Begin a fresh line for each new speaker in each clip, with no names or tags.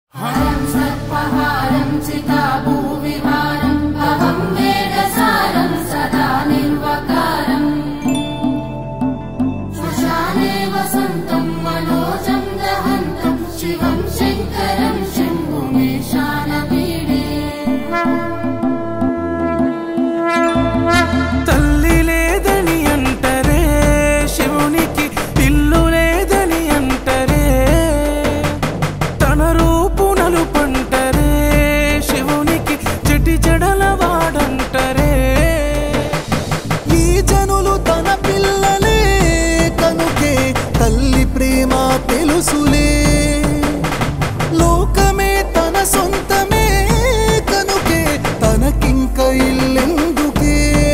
हरं सर्पहारं चिताभूविहारम् अहं वेदसारं सदा निर्वकारम् श्मशाने वसन्तं मनोजं दहन्तं शिवं शङ्करं शम्भुमेशानपीडे
తల్లి లేదని అంటరే శివునికి ఇల్లు లేదని అంటరే తన రూపు నలుపంటరే శివునికి చెటి జడల వాడంటరే
ఈ జనులు తన పిల్లలే కనుకే తల్లి ప్రేమ తెలుసులే లోకమే తన సొంతమే కనుకే తనకింక ఇల్లెందుకే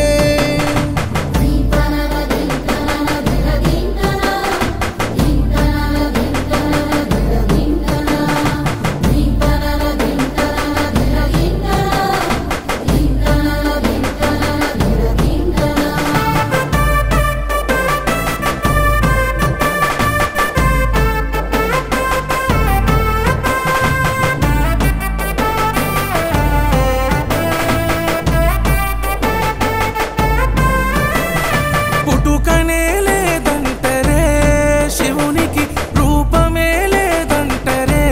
పుట్టుకనే లేదంటరే శివునికి రూపమే లేదంటరే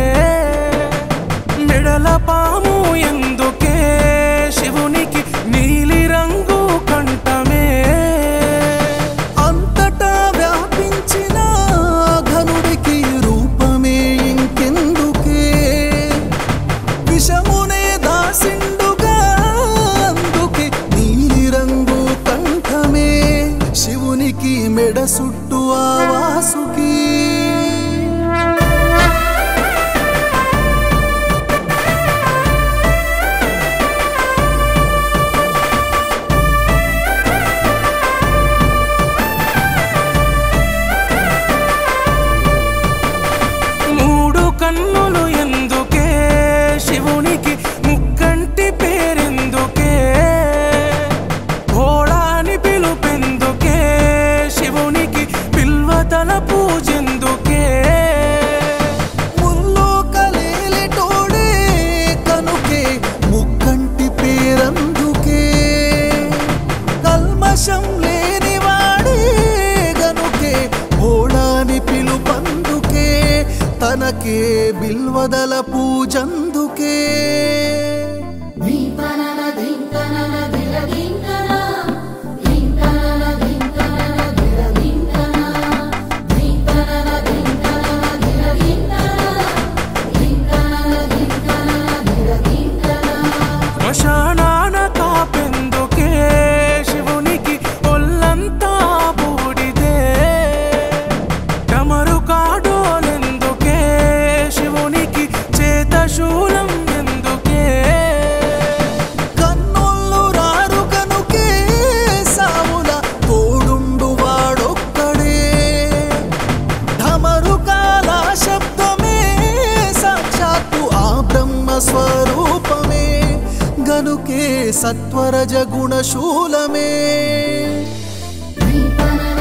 మెడల పాము ఎందుకే శివునికి నీలి రంగు కంఠమే
అంతటా వ్యాపించిన ఘనుడికి రూపమే ఇంకెందుకే విషమునే దాసిండుగా అందుకే నీలి రంగు కంఠమే శివునికి మెడ సుట్టు ఆ వాసుకి
మూడు కన్నులు ఎందుకే శివునికి ముక్కంటి పేరెందుకే భోళాని పిలుపెందుకే శివునికి పిల్వతల పూజెందుకే
ముల్లోకలేలిటోడే కనుకే ముక్కంటి పేరందుకే కల్మషం లేనివాడే గనుకే ఓడాని పిలుపందుకే తనకే బిల్వదల పూజందుకే
శ్మశానాన కాపెందుకే శివునికి ఒళ్ళంతా బూడిదే డమరు కాడోలెందుకే శివునికి చేత శూలం ఎందుకే
కన్నుళ్ళు రారు కనుకే సాముల తోడుండు వాడొక్కడే ఢమరుకాల శబ్దమే సాక్షాత్తు ఆ బ్రహ్మ స్వరూపమే గనుకే సత్వరజ గుణశూలమే
నీ